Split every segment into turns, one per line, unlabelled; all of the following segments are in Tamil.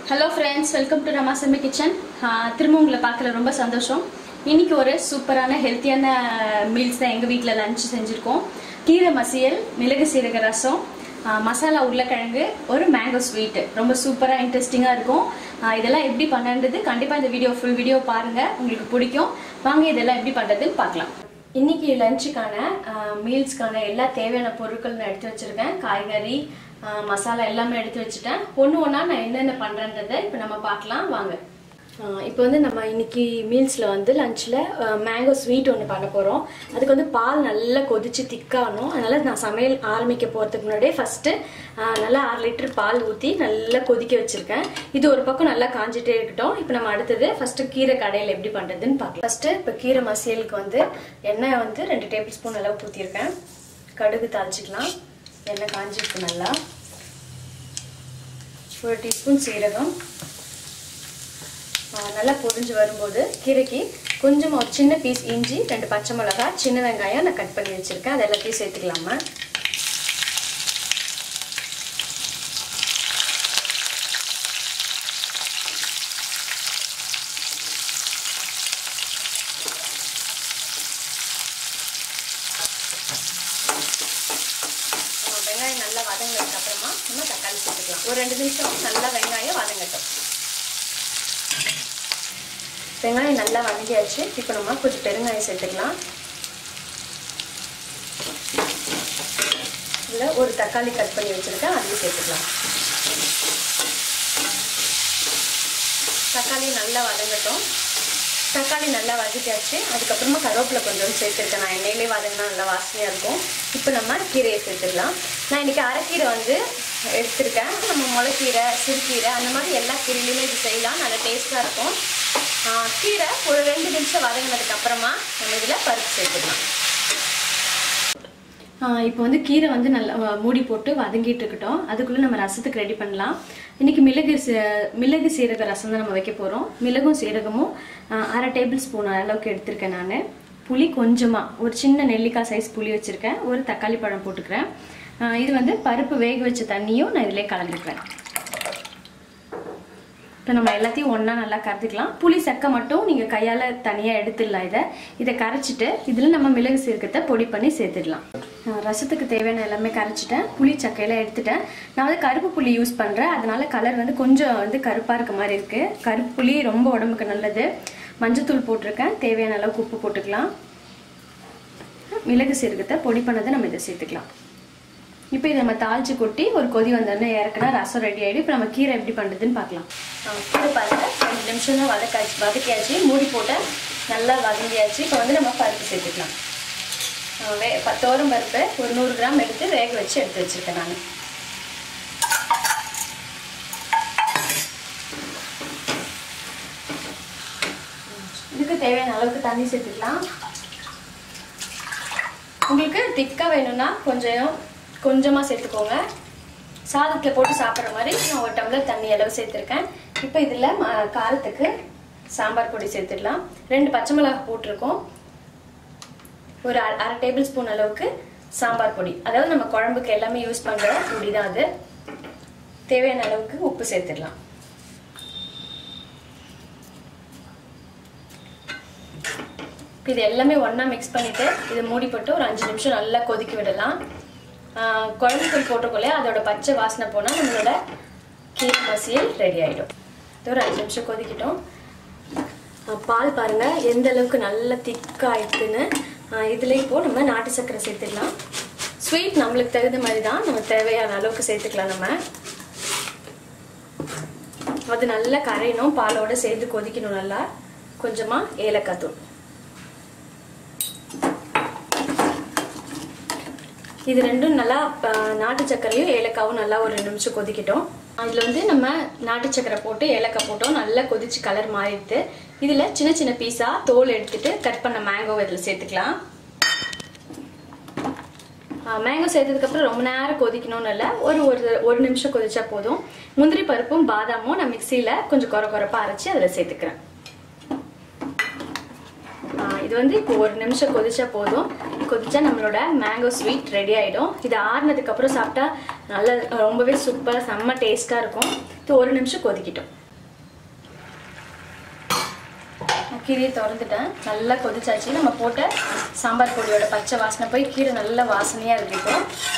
ஹலோ ஃப்ரெண்ட்ஸ் வெல்கம் டு ரமாசம்பி கிச்சன் திரும்ப உங்களை பார்க்கல ரொம்ப சந்தோஷம் இன்னைக்கு ஒரு சூப்பரான ஹெல்த்தியான மீல்ஸ் தான் எங்கள் வீட்டில் லஞ்ச் செஞ்சுருக்கோம் கீரை மசியல் மிளகு சீரக ரசம் ஆ, மசாலா உருளைக்கிழங்கு ஒரு மேங்கோ ஸ்வீட்டு ரொம்ப சூப்பராக இன்ட்ரெஸ்டிங்காக இருக்கும் ஆ, இதெல்லாம் எப்படி பண்ணுறது கண்டிப்பாக இந்த வீடியோ ஃபுல் வீடியோ பாருங்கள் உங்களுக்கு பிடிக்கும் வாங்க இதெல்லாம் எப்படி பண்ணுறதுன்னு பார்க்கலாம் இன்னைக்கு லஞ்சுக்கான மீல்ஸ்க்கான எல்லா தேவையான பொருட்கள் நான் எடுத்து வச்சிருக்கேன் காய்கறி ஆ, மசாலா எல்லாமே எடுத்து வச்சுட்டேன் ஒன்று ஒன்றா நான் என்னென்ன பண்ணுறேன்றதை இப்போ நம்ம பார்க்கலாம் வாங்க இப்போ வந்து நம்ம இன்னைக்கு மீல்ஸில் வந்து லஞ்சில் மேங்கோ ஸ்வீட் ஒன்று பண்ண போகிறோம் அதுக்கு வந்து பால் நல்லா கொதிச்சு திக்காகணும் அதனால் நான் சமையல் ஆரம்பிக்க போகிறதுக்கு முன்னாடியே ஃபஸ்ட்டு நல்லா அரை லிட்டர் பால் ஊற்றி நல்லா கொதிக்க வச்சுருக்கேன் இது ஒரு பக்கம் நல்லா காஞ்சிட்டே இருக்கட்டும் இப்போ நம்ம அடுத்தது ஃபஸ்ட்டு கீரை கடையில் எப்படி பண்ணுறதுன்னு பார்க்கலாம் ஃபஸ்ட்டு இப்போ கீரை மசியலுக்கு வந்து எண்ணெய் வந்து ரெண்டு டேபிள் ஸ்பூன் அளவு ஊற்றிருக்கேன் கடுகு தாளிச்சிக்கலாம் எண்ணெய் காஞ்சிருக்கு நல்லா ஒரு டீஸ்பூன் சீரகம் ஆ, நல்லா பொரிஞ்சு வரும்போது கீரைக்கு கொஞ்சமாக ஒரு சின்ன பீஸ் இஞ்சி ரெண்டு பச்சை மிளகா சின்ன வெங்காயம் நான் கட் பண்ணி வச்சுருக்கேன் அது எல்லாத்தையும் சேர்த்துக்கலாமா ஆ, வெங்காயம் நல்லா வதங்கினதுக்கு அப்புறமா நம்ம தக்காளி சேர்த்துக்கலாம் ஒரு ரெண்டு நிமிஷம் நல்லா வெங்காயம் வதங்கட்டும் வெங்காயம் நல்லா வதங்கியாச்சு இப்போ நம்ம கொஞ்சம் பெருங்காயம் சேர்த்துக்கலாம் இதில் ஒரு தக்காளி கட் பண்ணி வச்சுருக்கேன் அதையும் சேர்த்துக்கலாம் தக்காளி நல்லா வதங்கட்டும் தக்காளி நல்லா வதக்கியாச்சு அதுக்கப்புறமா கருவேப்பிலை கொஞ்சம் சேர்த்துருக்கேன் நான் எண்ணெயிலே வதங்கினா நல்லா வாசனையாக இருக்கும் இப்போ நம்ம கீரையை சேர்த்துக்கலாம் நான் இன்றைக்கி அரைக்கீரை வந்து எடுத்திருக்கேன் நம்ம முளைக்கீரை சிறுகீரை அந்த மாதிரி எல்லா கீரையிலுமே இது செய்யலாம் நல்லா டேஸ்ட்டாக இருக்கும் ஆ, கீரை ஒரு ரெண்டு நிமிஷம் வதங்கினதுக்கு அப்புறமா நம்ம இதில் பருப்பு சேர்த்துக்கலாம் இப்போ வந்து கீரை வந்து நல்லா அஹ், மூடி போட்டு வதங்கிட்டு இருக்கட்டும் அதுக்குள்ளே நம்ம ரசத்துக்கு ரெடி பண்ணலாம் இன்னைக்கு மிளகு சீ- மிளகு சீரக ரசம் தான் நம்ம வைக்க போகிறோம் மிளகும் சீரகமும் அஹ், அரை டேபிள் ஸ்பூன் அளவுக்கு எடுத்திருக்கேன் நான் புளி கொஞ்சமாக ஒரு சின்ன நெல்லிக்காய் சைஸ் புளி வச்சுருக்கேன் ஒரு தக்காளி பழம் போட்டுக்கிறேன் அஹ், இது வந்து பருப்பு வேக வச்ச தண்ணியும் நான் இதிலே கலந்துக்கிறேன் இப்போ நம்ம எல்லாத்தையும் ஒன்றா நல்லா கரைச்சிக்கலாம் புளி சக்கை மட்டும் நீங்கள் கையால் தனியாக எடுத்துடலாம் இதை இதை கரைச்சிட்டு இதில் நம்ம மிளகு சீரகத்தை பொடி பண்ணி சேர்த்துடலாம் நான் ரசத்துக்கு தேவையான எல்லாமே கரைச்சிட்டேன் புளி சக்கையெல்லாம் எடுத்துட்டேன் நான் வந்து கருப்பு புளி யூஸ் பண்ணுறேன் அதனால கலர் வந்து கொஞ்சம் வந்து கருப்பாக இருக்க மாதிரி இருக்குது கருப்பு புளி ரொம்ப உடம்புக்கு நல்லது மஞ்சத்தூள் போட்டிருக்கேன் தேவையான அளவுக்கு உப்பு போட்டுக்கலாம் மிளகு சீரகத்தை பொடி பண்ணதை நம்ம இதை சேர்த்துக்கலாம் இப்போ இதை நம்ம தாளிச்சு கொட்டி ஒரு கொதி வந்தோடனே இறக்குனா ரசம் ரெடி ஆகிடும் இப்போ நம்ம கீரை எப்படி பண்ணுறதுன்னு பார்க்கலாம் கீரை பாருங்க ரெண்டு நிமிஷம் தான் வதக்காச்சு வதக்கியாச்சு மூடி போட்டு நல்லா வதங்கியாச்சு இப்போ வந்து நம்ம பருப்பு சேர்த்துக்கலாம் ஆ, வே பத்தோரம் பருப்பு ஒரு நூறு கிராம் எடுத்து வேக வச்சு எடுத்து வச்சுருக்கேன் நான் இதுக்கு தேவையான அளவுக்கு தண்ணி சேர்த்துக்கலாம் உங்களுக்கு திக்காக வேணும்னா கொஞ்சம் கொஞ்சமாக சேர்த்துக்கோங்க சாதத்தில் போட்டு சாப்பிட்ற மாதிரி நான் ஒரு டம்ளர் தண்ணி அளவு சேர்த்துருக்கேன் இப்போ இதில் ம- காரத்துக்கு சாம்பார் பொடி சேர்த்துடலாம் ரெண்டு பச்சை மிளகாய் போட்டிருக்கோம் ஒரு அரை அரை டேபிள் ஸ்பூன் அளவுக்கு சாம்பார் பொடி அதாவது நம்ம குழம்புக்கு எல்லாமே யூஸ் பண்ணுற பொடி தான் அது தேவையான அளவுக்கு உப்பு சேர்த்துடலாம் இப்போ இது எல்லாமே ஒன்றா மிக்ஸ் பண்ணிவிட்டு இதை மூடி போட்டு ஒரு அஞ்சு நிமிஷம் நல்லா கொதிக்க விடலாம் ஆஹ் குழம்பு தூள் போட்டுக்கொள்ளே அதோட பச்சை வாசனை போனால் நம்மளோட கீரை மசியல் ரெடி ஆகிடும் இது ஒரு அஞ்சு நிமிஷம் கொதிக்கட்டும் ஆஹ் பால் பாருங்கள் எந்த அளவுக்கு நல்லா திக்காயிட்டுன்னு இதில் இப்போ நம்ம நாட்டு சர்க்கரை சேர்த்துக்கலாம் ஸ்வீட் நம்மளுக்கு தகுந்த மாதிரி தான் நம்ம தேவையான அளவுக்கு சேர்த்துக்கலாம் நம்ம அது நல்லா கரையணும் பாலோட சேர்த்து கொதிக்கணும் நல்லா கொஞ்சமாக ஏலக்காய் தூள் இது ரெண்டும் நல்லா அஹ், நாட்டு சர்க்கரையும் ஏலக்காவும் நல்லா ஒரு ரெண்டு நிமிஷம் கொதிக்கட்டும் அதில் வந்து நம்ம நாட்டு சர்க்கரை போட்டு ஏலக்காய் போட்டோம் நல்லா கொதிச்சு கலர் மாறிடுது இதில் சின்ன சின்ன பீஸாக தோல் எடுத்துட்டு கட் பண்ண மேங்கோ இதில் சேர்த்துக்கலாம் மேங்கோ சேர்த்ததுக்கப்புறம் ரொம்ப நேரம் கொதிக்கணும்னு இல்லை ஒரு ஒரு ஒரு நிமிஷம் கொதிச்சா போதும் முந்திரி பருப்பும் பாதாமும் நான் மிக்சியில் கொஞ்சம் குறை குறைப்பாக அரைச்சி அதில் சேர்த்துக்கிறேன் ஆ, இது வந்து இப்போ ஒரு நிமிஷம் கொதிச்சா போதும் கொதிச்சா நம்மளோட மேங்கோ ஸ்வீட் ரெடி ஆகிடும் இது ஆறுனதுக்கு அப்புறம் சாப்பிட்டா நல்ல ரொம்பவே சூப்பராக செம்ம டேஸ்ட்டாக இருக்கும் இது ஒரு நிமிஷம் கொதிக்கிட்டோம் நான் கீரையை திறந்துட்டேன் நல்லா கொதிச்சாச்சு நம்ம போட்ட சாம்பார் பொடியோட பச்சை வாசனை போய் கீரை நல்ல வாசனையாக இருக்கு இப்போ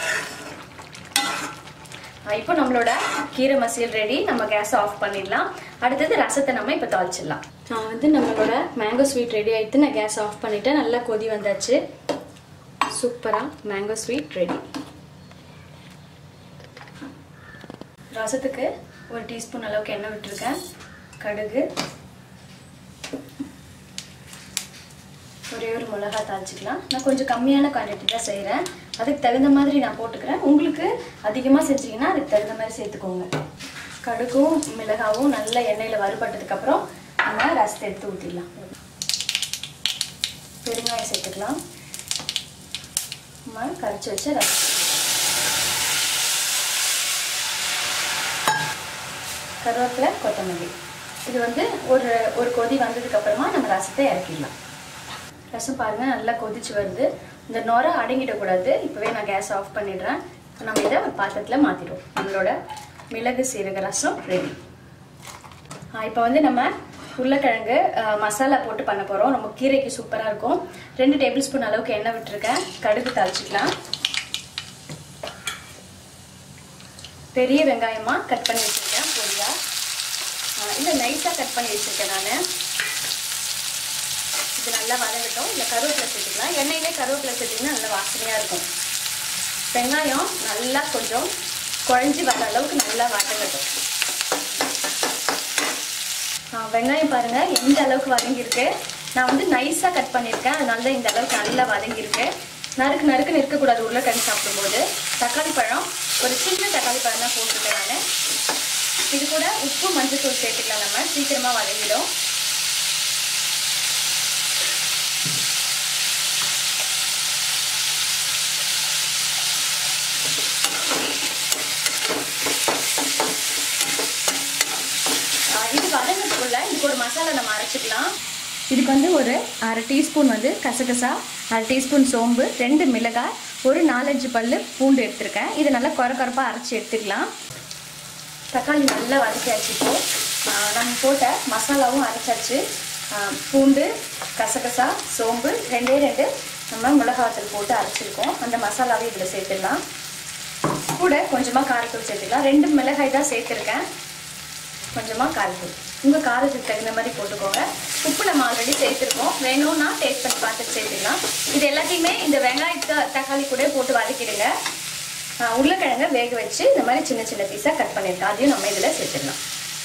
ஆ, இப்போ நம்மளோட கீரை மசியல் ரெடி நம்ம கேஸ் ஆஃப் பண்ணிடலாம் அடுத்தது ரசத்தை நம்ம இப்போ தாளிச்சிடலாம் நான் வந்து நம்மளோட மேங்கோ ஸ்வீட் ரெடி ஆயிடுத்து நான் கேஸ் ஆஃப் பண்ணிட்டேன் நல்லா கொதி வந்தாச்சு சூப்பராக மேங்கோ ஸ்வீட் ரெடி ரசத்துக்கு ஒரு டீஸ்பூன் அளவுக்கு எண்ணெய் விட்டுருக்கேன் கடுகு ஒரே ஒரு மிளகா தாளிச்சிக்கலாம் நான் கொஞ்சம் கம்மியான குவான்டிட்டி தான் செய்கிறேன் அதுக்கு தகுந்த மாதிரி நான் போட்டுக்கிறேன் உங்களுக்கு அதிகமாக செஞ்சீங்கன்னா அதுக்கு தகுந்த மாதிரி சேர்த்துக்கோங்க கடுகும் மிளகாவும் நல்ல எண்ணெயில் வறுபட்டதுக்கப்புறம் நம்ம ரசத்தை எடுத்து ஊற்றிடலாம் பெருங்காயம் சேர்த்துக்கலாம் நம்ம கரைச்சி வச்ச ரசம் கருவேப்பிலை கொத்தமல்லி இது வந்து ஒரு ஒரு கொதி வந்ததுக்கு அப்புறமா நம்ம ரசத்தை இறக்கிடலாம் ரசம் பாருங்க நல்லா கொதிச்சு வருது இந்த நுரை அடங்கிடக்கூடாது இப்போவே நான் கேஸ் ஆஃப் பண்ணிடுறேன் நம்ம இதை ஒரு பாத்திரத்தில் மாற்றிடுவோம் நம்மளோட மிளகு சீரக ரசம் ரெடி இப்போ வந்து நம்ம உருளைக்கிழங்கு அஹ், மசாலா போட்டு பண்ண போகிறோம் நம்ம கீரைக்கு சூப்பராக இருக்கும் ரெண்டு டேபிள் ஸ்பூன் அளவுக்கு எண்ணெய் விட்டுருக்கேன் கடுகு தாளிச்சிக்கலாம் பெரிய வெங்காயமா கட் பண்ணி வச்சிருக்கேன் பொடியா இல்லை நைஸாக கட் பண்ணி வச்சிருக்கேன் நான் இது நல்லா வதங்கட்டும் இல்லை கருவேப்பிலை சேர்த்துக்கலாம் எண்ணெயிலே கருவேப்பிலை சேர்த்திங்கன்னா நல்லா வாசனையாக இருக்கும் வெங்காயம் நல்லா கொஞ்சம் குழஞ்சி வர அளவுக்கு நல்லா வதங்கட்டும் ஆ, வெங்காயம் பாருங்க எந்த அளவுக்கு வதங்கியிருக்கு நான் வந்து நைஸாக கட் பண்ணியிருக்கேன் அதனால தான் இந்த அளவுக்கு நல்லா வதங்கியிருக்கு நறுக்கு நறுக்குன்னு இருக்கக்கூடாது உருளைக்கிழங்கு சாப்பிடும்போது தக்காளி பழம் ஒரு சின்ன தக்காளி பழம் தான் போட்டிருக்கேன் நான் இது கூட உப்பு மஞ்சத்தூள் சேர்த்துக்கலாம் நம்ம சீக்கிரமாக வதங்கிடும் ஆஹ் இது வதங்கிறதுக்குள்ள இதுக்கு ஒரு மசாலா நம்ம அரைச்சிக்கலாம் இதுக்கு வந்து ஒரு அரை டீஸ்பூன் வந்து கசகசா அரை டீஸ்பூன் சோம்பு ரெண்டு மிளகாய் ஒரு நாலஞ்சு பல்லு பூண்டு எடுத்திருக்கேன் இது நல்லா குறை குறைப்பாக அரைச்சி எடுத்துக்கலாம் தக்காளி நல்லா வதக்கியாச்சு இப்போ ஆஹ் நம்ம போட்ட மசாலாவும் அரைச்சாச்சு ஆஹ் பூண்டு கசகசா சோம்பு ரெண்டே ரெண்டு நம்ம மிளகாத்தூள் போட்டு அரைச்சிருக்கோம் அந்த மசாலாவை இதில் சேர்த்துடலாம் கூட கொஞ்சமாக காரத்தூள் சேர்த்துக்கலாம் ரெண்டு மிளகாய் தான் சேர்த்துருக்கேன் கொஞ்சமாக காரத்தூள் உங்கள் காரத்துக்கு தகுந்த மாதிரி போட்டுக்கோங்க உப்பு நம்ம ஆல்ரெடி சேர்த்துருக்கோம் வேணும்னா டேஸ்ட் பண்ணி பார்த்துட்டு சேர்த்துக்கலாம் இது எல்லாத்தையுமே இந்த வெங்காயத்தை தக்காளி கூட போட்டு வதக்கிடுங்க ஆஹ் உருளைக்கிழங்க வேக வச்சு இந்த மாதிரி சின்ன சின்ன பீஸாக கட் பண்ணியிருக்கேன் அதையும் நம்ம இதில் சேர்த்துடலாம்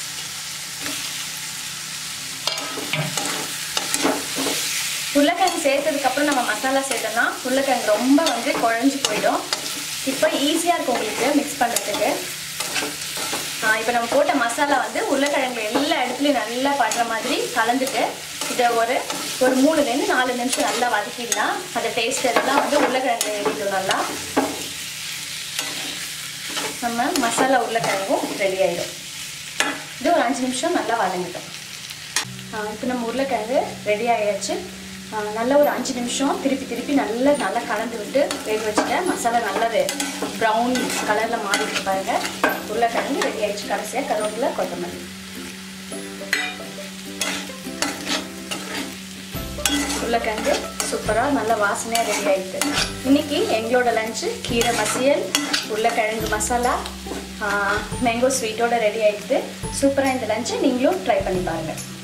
உருளைக்கிழங்கு சேர்த்ததுக்கப்புறம் நம்ம மசாலா சேர்த்தோம்னா உருளைக்கிழங்கு ரொம்ப வந்து குழஞ்சி போயிடும் இப்போ ஈஸியாக இருக்கும் உங்களுக்கு மிக்ஸ் பண்ணுறதுக்கு இப்போ நம்ம போட்ட மசாலா வந்து உருளைக்கிழங்கு எல்லா இடத்துலையும் நல்லா படுற மாதிரி கலந்துட்டு இதை ஒரு ஒரு மூணுலேருந்து நாலு நிமிஷம் நல்லா வதக்கிடலாம் அந்த டேஸ்ட் எல்லாம் வந்து உருளைக்கிழங்கு ஏறிடும் நல்லா நம்ம மசாலா உருளைக்கிழங்கும் ரெடி ஆயிடும் இது ஒரு அஞ்சு நிமிஷம் நல்லா வதங்கிட்டோம் இப்போ நம்ம உருளைக்கிழங்கு ரெடி ஆயாச்சு ஆ, நல்லா ஒரு அஞ்சு நிமிஷம் திருப்பி திருப்பி நல்லா நல்லா கலந்து விட்டு வேக வச்சுட்டேன் மசாலா நல்லா ப்ரௌன் கலரில் மாறிட்டு பாருங்க உருளைக்கிழங்கு ரெடி ஆயிடுச்சு கடைசியாக கருவேப்பிலை கொத்தமல்லி உருளைக்கிழங்கு சூப்பராக நல்ல வாசனையாக ரெடி ஆயிடுது இன்னைக்கு எங்களோட லஞ்சு கீரை மசியல் உருளைக்கிழங்கு மசாலா மேங்கோ ஸ்வீட்டோட ரெடி ஆயிடுது சூப்பராக இந்த லஞ்சை நீங்களும் ட்ரை பண்ணி பாருங்கள்